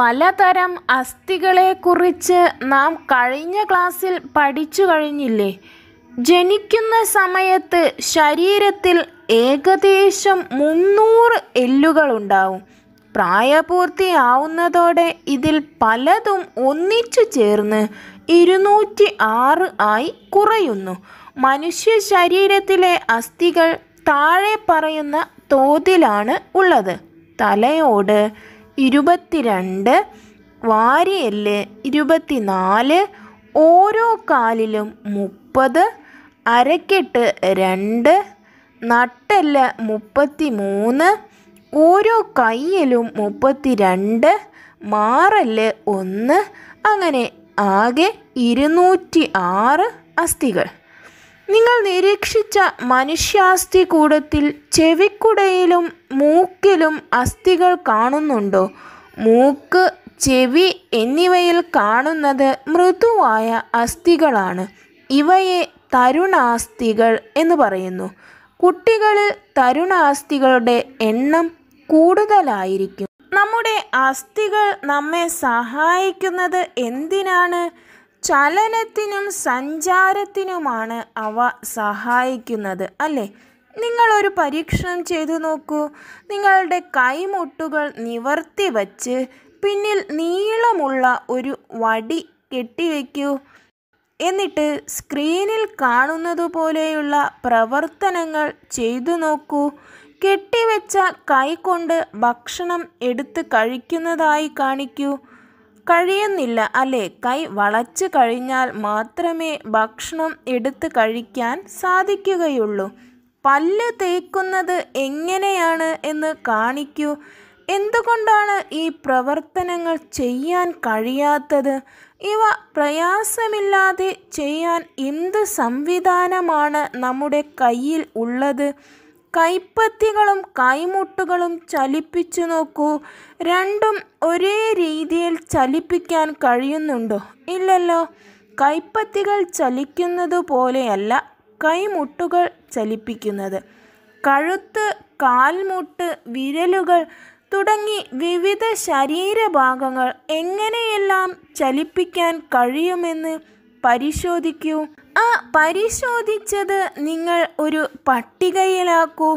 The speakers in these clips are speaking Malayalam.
പലതരം അസ്ഥികളെക്കുറിച്ച് നാം കഴിഞ്ഞ ക്ലാസ്സിൽ പഠിച്ചു കഴിഞ്ഞില്ലേ ജനിക്കുന്ന സമയത്ത് ശരീരത്തിൽ ഏകദേശം മുന്നൂറ് എല്ലുകളുണ്ടാവും പ്രായപൂർത്തിയാവുന്നതോടെ ഇതിൽ പലതും ഒന്നിച്ചു ചേർന്ന് ഇരുന്നൂറ്റി ആറ് ആയി കുറയുന്നു മനുഷ്യ ശരീരത്തിലെ അസ്ഥികൾ താഴെ പറയുന്ന തോതിലാണ് ഉള്ളത് തലയോട് ഇരുപത്തിരണ്ട് വാരിയെല്ല് ഇരുപത്തിനാല് ഓരോ കാലിലും മുപ്പത് അരക്കെട്ട് രണ്ട് നട്ടെല്ല് മുപ്പത്തി മൂന്ന് ഓരോ കയ്യിലും മുപ്പത്തിരണ്ട് മാറല് ഒന്ന് അങ്ങനെ ആകെ ഇരുന്നൂറ്റി ആറ് അസ്ഥികൾ നിങ്ങൾ നിരീക്ഷിച്ച മനുഷ്യാസ്ഥി കൂടത്തിൽ ചെവിക്കുടയിലും മൂക്കിലും അസ്ഥികൾ കാണുന്നുണ്ടോ മൂക്ക് ചെവി എന്നിവയിൽ കാണുന്നത് മൃദുവായ അസ്ഥികളാണ് ഇവയെ തരുണാസ്ഥികൾ എന്ന് പറയുന്നു കുട്ടികളിൽ തരുണാസ്ഥികളുടെ എണ്ണം കൂടുതലായിരിക്കും നമ്മുടെ അസ്ഥികൾ നമ്മെ സഹായിക്കുന്നത് എന്തിനാണ് ചലനത്തിനും സഞ്ചാരത്തിനുമാണ് അവ സഹായിക്കുന്നത് അല്ലേ നിങ്ങളൊരു പരീക്ഷണം ചെയ്തു നോക്കൂ നിങ്ങളുടെ കൈമുട്ടുകൾ നിവർത്തി വച്ച് പിന്നിൽ നീളമുള്ള ഒരു വടി കെട്ടിവെക്കൂ എന്നിട്ട് സ്ക്രീനിൽ കാണുന്നത് പോലെയുള്ള പ്രവർത്തനങ്ങൾ ചെയ്തു നോക്കൂ കെട്ടിവെച്ച കൈ കൊണ്ട് ഭക്ഷണം എടുത്ത് കഴിക്കുന്നതായി കാണിക്കൂ കഴിയുന്നില്ല അല്ലേ കൈ വളച്ച് കഴിഞ്ഞാൽ മാത്രമേ ഭക്ഷണം എടുത്ത് കഴിക്കാൻ സാധിക്കുകയുള്ളൂ പല്ല് തേക്കുന്നത് എങ്ങനെയാണ് എന്ന് കാണിക്കൂ എന്തുകൊണ്ടാണ് ഈ പ്രവർത്തനങ്ങൾ ചെയ്യാൻ കഴിയാത്തത് ഇവ പ്രയാസമില്ലാതെ ചെയ്യാൻ എന്ത് സംവിധാനമാണ് നമ്മുടെ കയ്യിൽ ഉള്ളത് കൈപ്പത്തികളും കൈമുട്ടുകളും ചലിപ്പിച്ചു നോക്കൂ രണ്ടും ഒരേ രീതിയിൽ ചലിപ്പിക്കാൻ കഴിയുന്നുണ്ടോ ഇല്ലല്ലോ കൈപ്പത്തികൾ ചലിക്കുന്നത് പോലെയല്ല കൈമുട്ടുകൾ ചലിപ്പിക്കുന്നത് കഴുത്ത് കാൽമുട്ട് വിരലുകൾ തുടങ്ങി വിവിധ ശരീരഭാഗങ്ങൾ എങ്ങനെയെല്ലാം ചലിപ്പിക്കാൻ കഴിയുമെന്ന് പരിശോധിക്കൂ ആ പരിശോധിച്ചത് നിങ്ങൾ ഒരു പട്ടികയിലാക്കൂ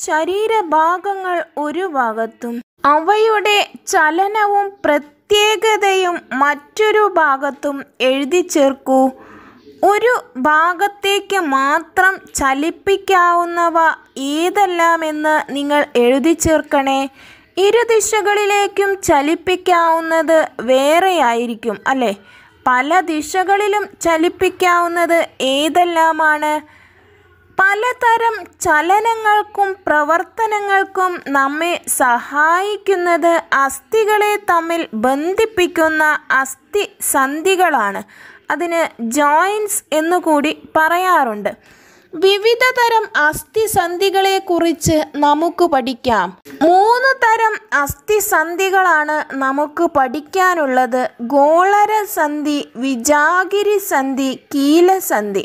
ശരീരഭാഗങ്ങൾ ഒരു ഭാഗത്തും അവയുടെ ചലനവും പ്രത്യേകതയും മറ്റൊരു ഭാഗത്തും എഴുതി ചേർക്കൂ ഒരു ഭാഗത്തേക്ക് മാത്രം ചലിപ്പിക്കാവുന്നവ ഏതെല്ലാമെന്ന് നിങ്ങൾ എഴുതി ചേർക്കണേ ഇരുദിശകളിലേക്കും ചലിപ്പിക്കാവുന്നത് വേറെയായിരിക്കും അല്ലേ പല ദിശകളിലും ചലിപ്പിക്കാവുന്നത് ഏതെല്ലാമാണ് പലതരം ചലനങ്ങൾക്കും പ്രവർത്തനങ്ങൾക്കും നമ്മെ സഹായിക്കുന്നത് അസ്ഥികളെ തമ്മിൽ ബന്ധിപ്പിക്കുന്ന അസ്ഥി സന്ധികളാണ് അതിന് ജോയിൻസ് എന്നുകൂടി പറയാറുണ്ട് വിവിധ തരം അസ്ഥിസന്ധികളെക്കുറിച്ച് നമുക്ക് പഠിക്കാം മൂന്ന് തരം അസ്ഥിസന്ധികളാണ് നമുക്ക് പഠിക്കാനുള്ളത് ഗോളര സന്ധി വിജാഗിരി സന്ധി കീലസന്ധി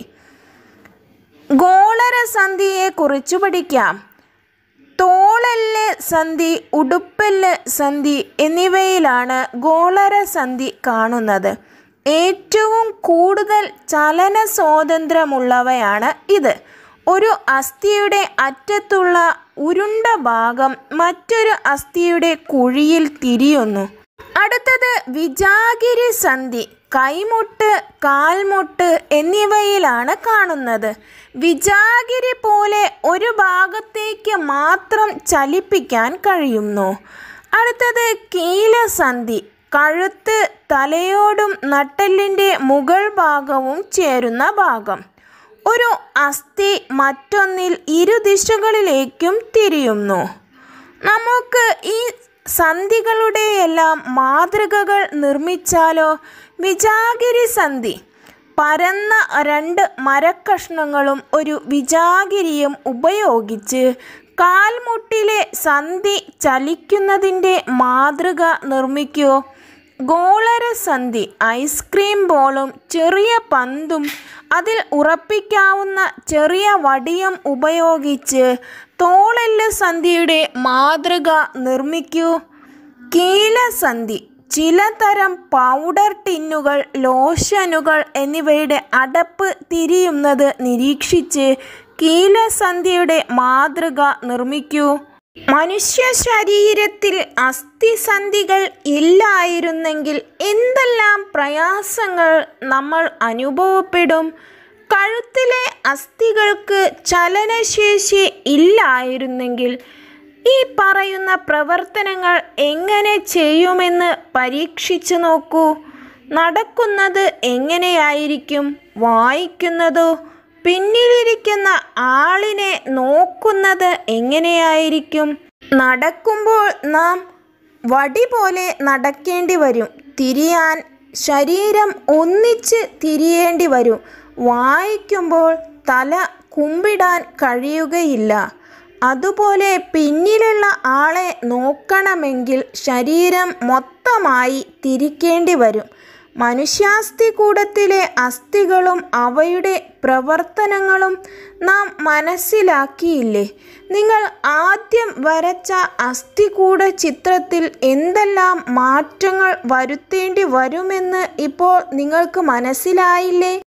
ഗോളര സന്ധിയെ കുറിച്ച് പഠിക്കാം തോളല് സന്ധി ഉടുപ്പല് സന്ധി എന്നിവയിലാണ് ഗോളര സന്ധി കാണുന്നത് ഏറ്റവും കൂടുതൽ ചലന സ്വാതന്ത്ര്യമുള്ളവയാണ് ഇത് ഒരു അസ്ഥിയുടെ അറ്റത്തുള്ള ഉരുണ്ട ഭാഗം മറ്റൊരു അസ്ഥിയുടെ കുഴിയിൽ തിരിയുന്നു അടുത്തത് വിജാഗിരി സന്ധി കൈമുട്ട് കാൽമുട്ട് എന്നിവയിലാണ് കാണുന്നത് വിജാഗിരി പോലെ ഒരു ഭാഗത്തേക്ക് മാത്രം ചലിപ്പിക്കാൻ കഴിയുന്നു അടുത്തത് കീലസന്ധി കഴുത്ത് തലയോടും നട്ടെല്ലിൻ്റെ മുകൾ ഭാഗവും ചേരുന്ന ഭാഗം ഒരു അസ്ഥി മറ്റൊന്നിൽ ഇരുദിശകളിലേക്കും തിരിയുന്നു നമുക്ക് ഈ സന്ധികളുടെയെല്ലാം മാതൃകകൾ നിർമ്മിച്ചാലോ വിജാഗിരി സന്ധി പരന്ന രണ്ട് മരക്കഷ്ണങ്ങളും ഒരു വിജാഗിരിയും ഉപയോഗിച്ച് കാൽമുട്ടിലെ സന്ധി ചലിക്കുന്നതിൻ്റെ മാതൃക നിർമ്മിക്കൂ ഗോളരസന്ധി ഐസ്ക്രീം ബോളും ചെറിയ പന്തും അതിൽ ഉറപ്പിക്കാവുന്ന ചെറിയ വടിയും ഉപയോഗിച്ച് തോളെല്ല് സന്ധിയുടെ മാതൃക നിർമ്മിക്കൂ കീലസന്ധി ചിലതരം പൗഡർ ടിന്നുകൾ ലോഷനുകൾ എന്നിവയുടെ അടപ്പ് തിരിയുന്നത് നിരീക്ഷിച്ച് കീലസന്ധിയുടെ മാതൃക നിർമ്മിക്കൂ മനുഷ്യ ശരീരത്തിൽ അസ്ഥിസന്ധികൾ ഇല്ലായിരുന്നെങ്കിൽ എന്തെല്ലാം പ്രയാസങ്ങൾ നമ്മൾ അനുഭവപ്പെടും കഴുത്തിലെ അസ്ഥികൾക്ക് ചലനശേഷി ഇല്ലായിരുന്നെങ്കിൽ ഈ പറയുന്ന പ്രവർത്തനങ്ങൾ എങ്ങനെ ചെയ്യുമെന്ന് പരീക്ഷിച്ചു നോക്കൂ നടക്കുന്നത് എങ്ങനെയായിരിക്കും വായിക്കുന്നതോ പിന്നിലിരിക്കുന്ന ആളിനെ നോക്കുന്നത് എങ്ങനെയായിരിക്കും നടക്കുമ്പോൾ നാം വടി പോലെ നടക്കേണ്ടി വരും തിരിയാൻ ശരീരം ഒന്നിച്ച് തിരിയേണ്ടി വരും വായിക്കുമ്പോൾ തല കുമ്പിടാൻ കഴിയുകയില്ല അതുപോലെ പിന്നിലുള്ള ആളെ നോക്കണമെങ്കിൽ ശരീരം മൊത്തമായി തിരിക്കേണ്ടി വരും മനുഷ്യാസ്ഥികൂടത്തിലെ അസ്ഥികളും അവയുടെ പ്രവർത്തനങ്ങളും നാം മനസ്സിലാക്കിയില്ലേ നിങ്ങൾ ആദ്യം വരച്ച അസ്ഥികൂട ചിത്രത്തിൽ എന്തെല്ലാം മാറ്റങ്ങൾ വരുത്തേണ്ടി വരുമെന്ന് ഇപ്പോൾ നിങ്ങൾക്ക് മനസ്സിലായില്ലേ